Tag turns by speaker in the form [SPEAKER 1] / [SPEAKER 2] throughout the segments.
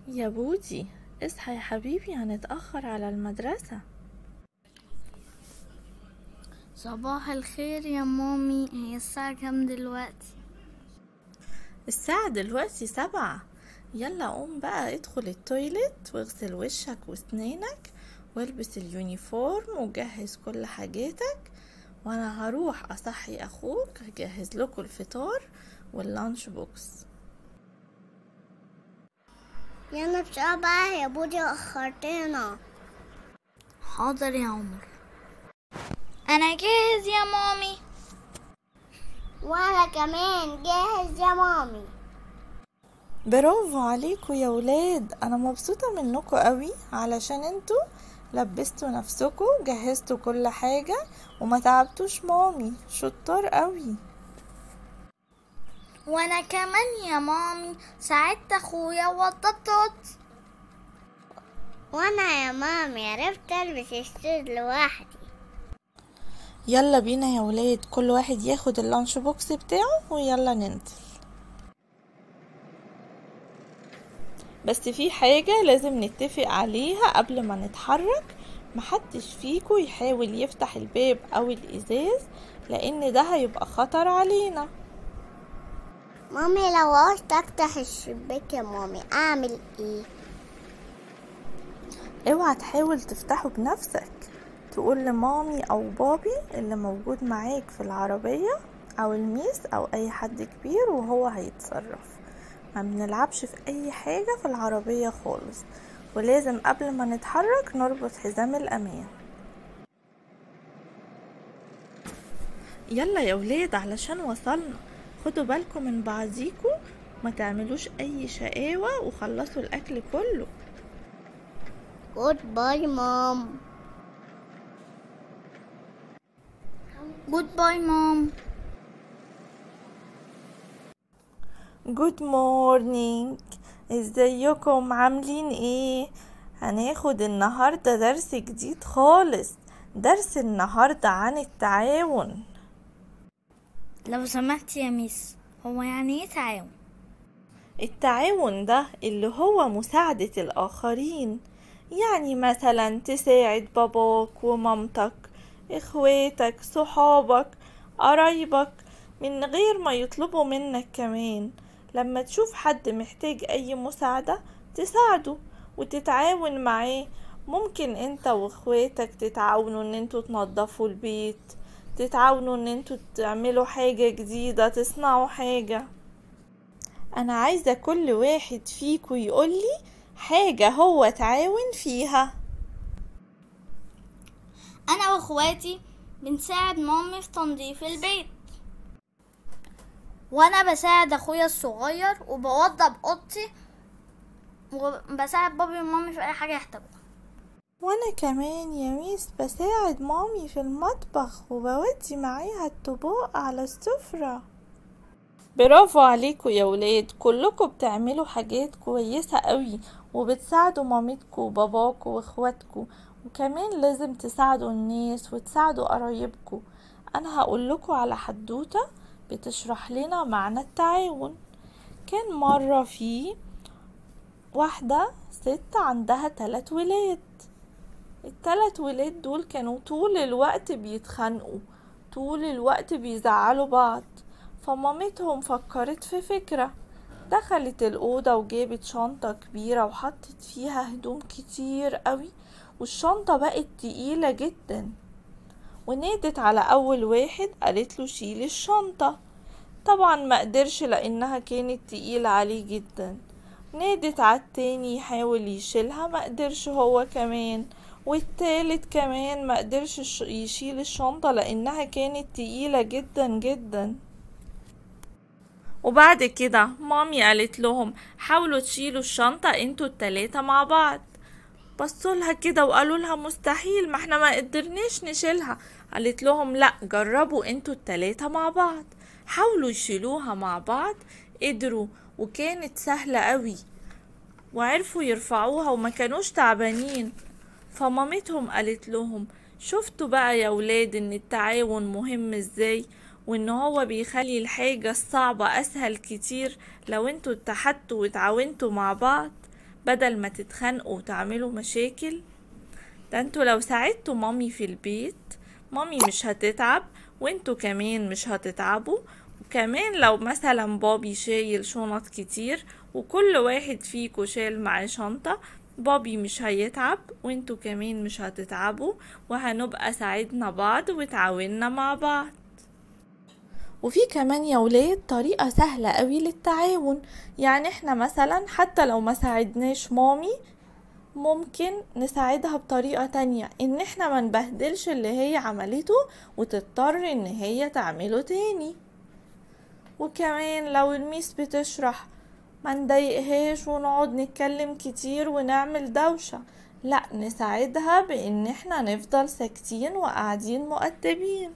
[SPEAKER 1] يا بودي اصحى يا حبيبي هنتأخر على المدرسة
[SPEAKER 2] صباح الخير يا مامي هي الساعة كام دلوقتي
[SPEAKER 1] الساعة دلوقتي سبعة يلا قوم بقى ادخل التويلت واغسل وشك واسنانك والبس اليونيفورم وجهز كل حاجاتك وانا هروح اصحي اخوك هجهز لكم الفطار واللانش بوكس
[SPEAKER 3] يلا بسرعة بقى يا بودي أخرتنا
[SPEAKER 2] حاضر يا عمر انا جاهز يا مامي
[SPEAKER 3] وأنا كمان جاهز يا مامي
[SPEAKER 1] برافو عليكم يا ولاد انا مبسوطة منكم قوي علشان انتوا لبستوا نفسكم جهزتوا كل حاجة وما تعبتوش مامي شطار قوي
[SPEAKER 2] وانا كمان يا مامي ساعدت اخويا ووضبت اوضتي
[SPEAKER 3] وأنا يا مامي عرفت ألبس السود لوحدي
[SPEAKER 1] يلا بينا يا ولاد كل واحد ياخد اللانش بوكس بتاعه ويلا ننزل بس في حاجة لازم نتفق عليها قبل ما نتحرك محدش فيكو يحاول يفتح الباب او الازاز لان ده هيبقى خطر علينا
[SPEAKER 3] مامي لو عوزت أفتح الشباك يا مامي أعمل إيه؟
[SPEAKER 1] اوعى تحاول تفتحه بنفسك تقول لمامي او بابي اللي موجود معاك في العربية او الميس او اي حد كبير وهو هيتصرف ما بنلعبش في اي حاجة في العربية خالص ولازم قبل ما نتحرك نربط حزام الامان يلا يا ولاد علشان وصلنا خدوا بالكم من بعضيكوا ما تعملوش اي شقاوة وخلصوا الاكل كله
[SPEAKER 3] جود باي مام
[SPEAKER 2] جود باي مام
[SPEAKER 1] جود مورنينج ازيكم عاملين ايه هناخد النهارده درس جديد خالص درس النهارده عن التعاون
[SPEAKER 2] لو سمحت يا ميس هو يعني ايه تعاون
[SPEAKER 1] التعاون ده اللي هو مساعدة الآخرين يعني مثلا تساعد باباك ومامتك اخواتك صحابك قرايبك من غير ما يطلبوا منك كمان لما تشوف حد محتاج اي مساعدة تساعده وتتعاون معاه ممكن انت واخواتك تتعاونوا ان انتوا تنظفوا البيت تتعاونوا ان انتوا تعملوا حاجة جديدة تصنعوا حاجة انا عايزة كل واحد فيكو يقولي حاجة هو تعاون فيها
[SPEAKER 2] انا واخواتي بنساعد مامي في تنظيف البيت وانا بساعد اخويا الصغير وبوضب اوضتي وبساعد بابي ومامي في اي حاجه يحتاجوها
[SPEAKER 1] وانا كمان يا ميس بساعد مامي في المطبخ وبودي معاها الطباق على السفرة برافو عليكم يا ولاد كلكم بتعملوا حاجات كويسة قوي وبتساعدوا مامتكم وباباكم واخواتكم وكمان لازم تساعدوا الناس وتساعدوا قرايبكم انا هقول لكم على حدوتة بتشرح لنا معنى التعاون كان مرة في واحدة ست عندها تلات ولاد التلات ولاد دول كانوا طول الوقت بيتخانقوا طول الوقت بيزعلوا بعض فمامتهم فكرت في فكرة دخلت الأوضة وجابت شنطة كبيرة وحطت فيها هدوم كتير قوي والشنطة بقت تقيلة جدا ونادت على أول واحد قالت له شيل الشنطة طبعا ما قدرش لأنها كانت تقيلة عليه جدا نادت على التاني يحاول يشيلها ما قدرش هو كمان والتالت كمان ما قدرش الش- يشيل الشنطة لأنها كانت تقيلة جدا جدا وبعد كده مامي قالت لهم حاولوا تشيلوا الشنطة انتوا التلاتة مع بعض بصوا لها كده وقالوا لها مستحيل ما احنا ما قدرناش نشيلها قالت لهم لا جربوا انتوا التلاتة مع بعض حاولوا يشيلوها مع بعض قدروا وكانت سهلة قوي وعرفوا يرفعوها وما كانوش تعبانين فمامتهم قالت لهم شفتوا بقى يا ولاد ان التعاون مهم ازاي وان هو بيخلي الحاجة الصعبة اسهل كتير لو انتوا اتحدتوا وتعاونتوا مع بعض بدل ما تتخانقوا وتعملوا مشاكل ده انتوا لو ساعدتوا مامي في البيت مامي مش هتتعب وانتوا كمان مش هتتعبوا وكمان لو مثلا بابي شايل شنط كتير وكل واحد فيكو شايل معاه شنطة بابي مش هيتعب وانتوا كمان مش هتتعبوا وهنبقى ساعدنا بعض وتعاوننا مع بعض وفي كمان يا ولاد طريقة سهلة قوي للتعاون يعني احنا مثلا حتى لو ما ساعدناش مامي ممكن نساعدها بطريقة تانية ان احنا ما نبهدلش اللي هي عملته وتضطر ان هي تعمله تاني وكمان لو الميس بتشرح ما نضايقهاش ونقعد نتكلم كتير ونعمل دوشة لا نساعدها بان احنا نفضل ساكتين وقاعدين مؤدبين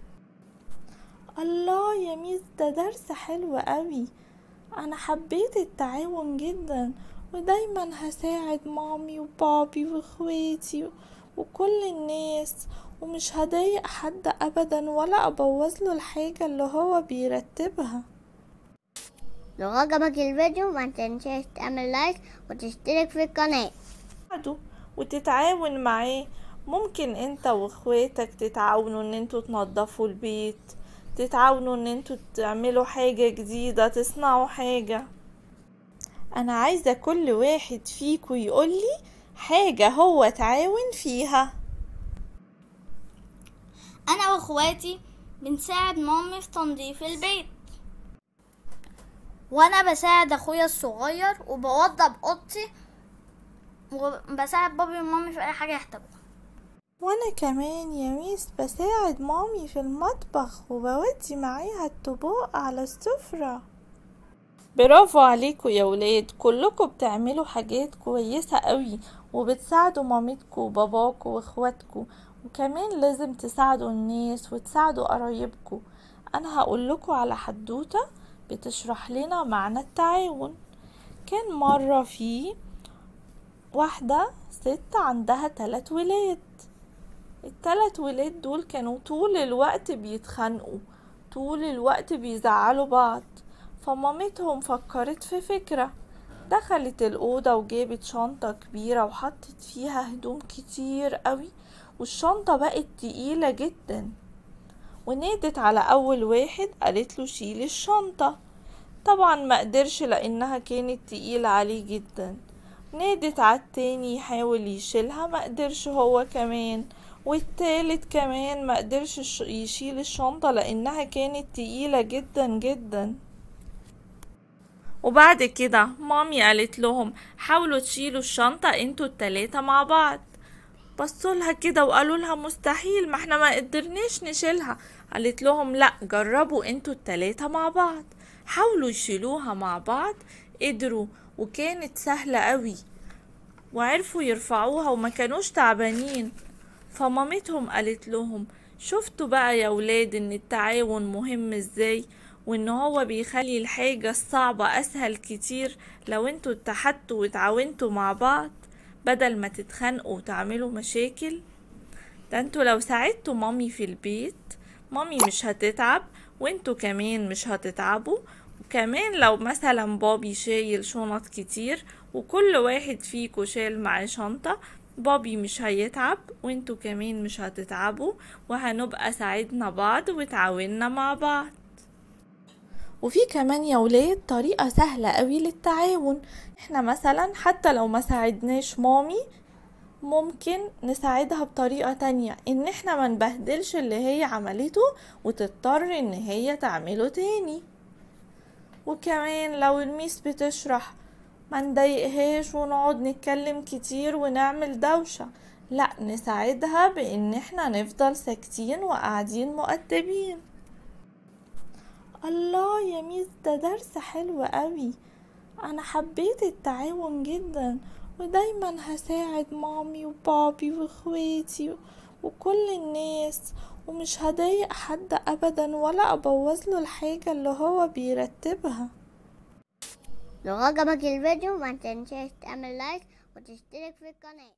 [SPEAKER 1] الله يا ميس ده درس حلو قوي انا حبيت التعاون جدا ودايما هساعد مامي وبابي واخواتي وكل الناس ومش هضايق حد ابدا ولا ابوظ له الحاجة اللي هو بيرتبها
[SPEAKER 3] لو عجبك الفيديو ما تنساش تعمل لايك وتشترك في القناة
[SPEAKER 1] تساعده وتتعاون معاه ممكن انت واخواتك تتعاونوا ان انتوا تنضفوا البيت تتعاونوا ان انتوا تعملوا حاجة جديدة تصنعوا حاجة انا عايزة كل واحد فيكو يقولي حاجة هو تعاون فيها
[SPEAKER 2] انا واخواتي بنساعد مامي في تنظيف البيت وانا بساعد اخويا الصغير وبوضب اوضتي وبساعد بابي ومامي في اي حاجه يحتاجوها
[SPEAKER 1] وانا كمان يا ميس بساعد مامي في المطبخ وبودي معاها الطباق على السفرة برافو عليكم يا ولاد كلكم بتعملوا حاجات كويسة قوي وبتساعدوا مامتكم وباباكم واخواتكم وكمان لازم تساعدوا الناس وتساعدوا قرايبكم انا هقول لكم على حدوتة بتشرح لنا معنى التعاون كان مرة في واحدة ست عندها تلات ولاد التلات ولاد دول كانوا طول الوقت بيتخانقوا طول الوقت بيزعلوا بعض فمامتهم فكرت في فكرة دخلت الأوضة وجابت شنطة كبيرة وحطت فيها هدوم كتير قوي والشنطة بقت تقيلة جدا ونادت على أول واحد قالت له شيل الشنطة طبعا ما قدرش لأنها كانت تقيلة عليه جدا نادت على التاني يحاول يشيلها ما قدرش هو كمان والتالت كمان ما قدرش يشيل الشنطة لأنها كانت تقيلة جدا جدا وبعد كده مامي قالت لهم حاولوا تشيلوا الشنطة انتوا التلاتة مع بعض بصوا لها كده وقالوا لها مستحيل ما احنا ما قدرناش نشيلها قالت لهم لا جربوا انتوا التلاتة مع بعض حاولوا يشيلوها مع بعض قدروا وكانت سهلة قوي وعرفوا يرفعوها وما كانوش تعبانين فمامتهم قالت لهم شفتوا بقى يا ولاد ان التعاون مهم ازاي وان هو بيخلي الحاجة الصعبة اسهل كتير لو انتوا اتحدتوا وتعاونتوا مع بعض بدل ما تتخانقوا وتعملوا مشاكل ده انتوا لو ساعدتوا مامي في البيت مامي مش هتتعب وانتوا كمان مش هتتعبوا وكمان لو مثلا بابي شايل شنط كتير وكل واحد فيكو شايل معاه شنطة بابي مش هيتعب وانتوا كمان مش هتتعبوا وهنبقى ساعدنا بعض وتعاوننا مع بعض وفي كمان يا ولاد طريقة سهلة قوي للتعاون احنا مثلا حتى لو ما ساعدناش مامي ممكن نساعدها بطريقة تانية ان احنا ما نبهدلش اللي هي عملته وتضطر ان هي تعمله تاني وكمان لو الميس بتشرح ما نضايقهاش ونقعد نتكلم كتير ونعمل دوشة لا نساعدها بان احنا نفضل ساكتين وقاعدين مؤدبين الله يا ميس ده درس حلو قوي انا حبيت التعاون جدا ودايما هساعد مامي وبابي واخواتي وكل الناس ومش هضايق حد ابدا ولا ابوظ له الحاجة اللي هو بيرتبها
[SPEAKER 3] لو عجبك الفيديو ما تنساش تعمل لايك وتشترك في القناة